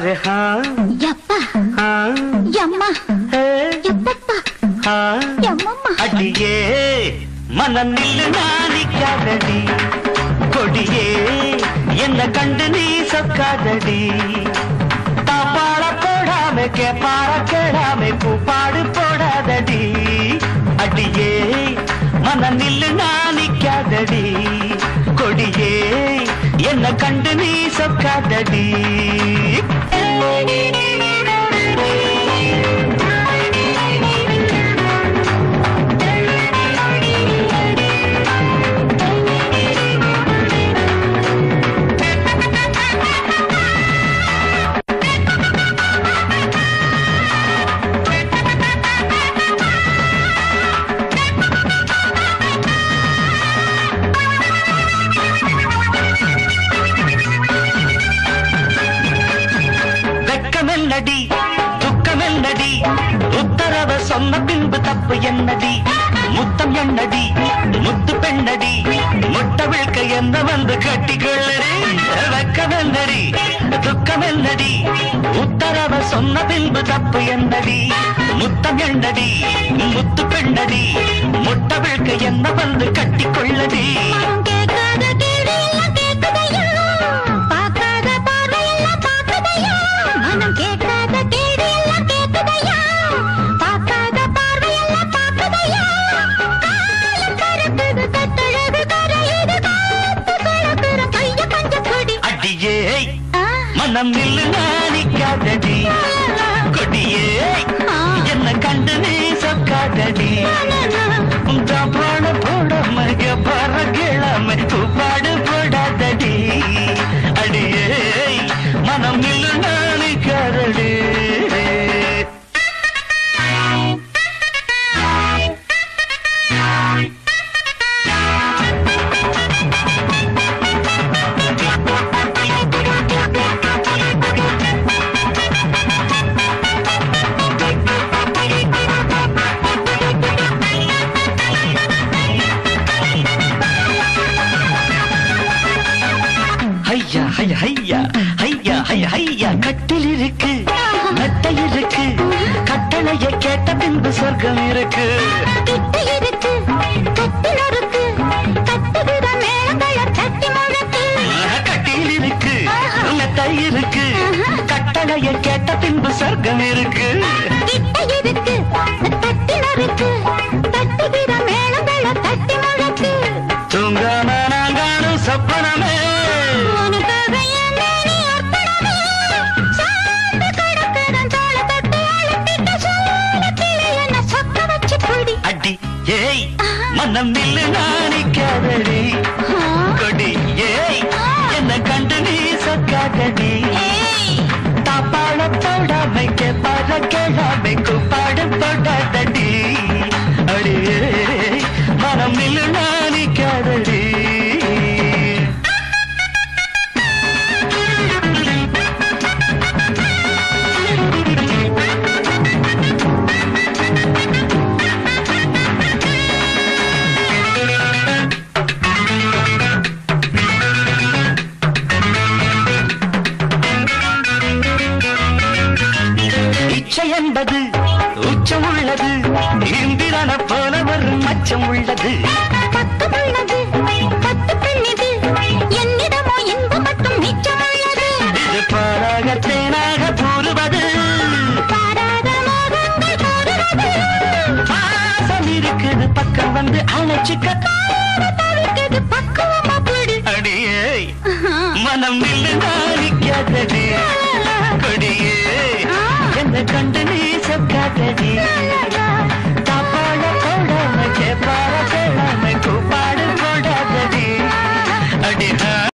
Array ஹா எப்பா ஹா எம்மா ஏ, எப்பப்பா ஹா எம்மம்மா அடியே மனம் நில்லு நாணிக்காதடி கொடியே என்ன கண்டு நீ சொக்காதடி தாப்பாள போடாம கேப்பார கேடாம பூப்பாடு போடாதடி அடியே மனம் நில்லு நாணிக்காதடி கொடியே என்ன கண்டு நீ சொக்காதடி வெக்கமெல்லடி துக்கமெல்லடி உத்தரவ சொன்ன பின்பு தப்பு என்னடி முத்தம் என்னடி முத்து பெண்ணடி முட்டை விழ்க்க என்ன வந்து கட்டிக்கொள்ளடி வெக்கமெல்லடி துக்கமெல்லடி உத்தரவ சொன்ன பின்பு தப்பு என்னடி முத்தம் என்னடி முத்து பெண்ணடி முட்டை விழ்க்க என்ன வந்து கட்டிக்கொள்ளடி மனம் கேட்காத கேடு எல்லாம் கேட்குதையா பார்க்காத பார்வை எல்லாம் பார்க்குதையா மனம் கேட்காத கேடு எல்லாம் கேட்குதையா பார்க்காத பார்வை எல்லாம் பார்க்குதையா காலம் பறக்குது கட்டழகு கரையுது காத்து கிடக்குற கைய கொஞ்சம் கொடி அடியே ஆ, மனம் நில்லு நாணிக்காதடி கொடியே ஆ, என்ன கண்டு நீ சொக்காதடி பாட போடாம பற கிழமை பாடு போடாதடி அடியே மனம் நில்லு நாணிக்காதடி ஐயா ஐயா ஐயா ஐயா ஐயா ஐயா கட்டில் இருக்கு மெத்தை இருக்கு கட்டளைய கேட்ட பின்பு சொர்க்கம் இருக்கு கிட்ட இருக்கு கட்டில் இருக்கு கட்டுகிற மேளங்களை தட்டி முழக்கு கட்டில் இருக்கு மெத்தை இருக்கு கட்டளைய கேட்ட பின்பு சொர்க்கம் இருக்கு கிட்ட இருக்கு தட்டில் இருக்கு தட்டுகிற மேளங்களை தட்டி முழக்கு தூங்காம நாங்கானும் சொப்பனமே உனக்காக என் மேனி அர்ப்பணமே. சார்ந்து கிடக்கிறேன் தோள தொட்டு அழுத்திட்ட சோளத்திலே என்னை சொக்க வச்சு புடி. அடி ஏய் மனம் நில்லு நாணிக்காதடி ஆ, கொடி ஏய் என்ன கண்டு நீ சொக்காதடி ஏய், தாப்பாள போடாமை கேப்பாட கேளாமை கூப்பாடு போடாதடி அடியே மனம் நில்லு நாணிக்காதடி இச்சை என்பது உச்சம் உள்ளது இந்திரன போல ஒரு மச்சம் உள்ளது பக்கம் உள்ளது, பத்து பெண்ணிது. என்னிடமோ இன்பம் மட்டும் மிச்சமுள்ளது. இது பாலாக தேனாக கூறுவது பாராத மோகங்கள் கூறுவது. பாசம் இருக்குது பக்கம் வந்து அழைச்சிக்க தவிர்க்குது பக்குவமா புடி. அடியே மனம் நில்லு நாணிக்காதடி கொடியே என்ன கண்டு நீ சொக்காதடி தாப்பாள போடாம கேப்பார கேளாம கூப்பாடு போடாதடி அடி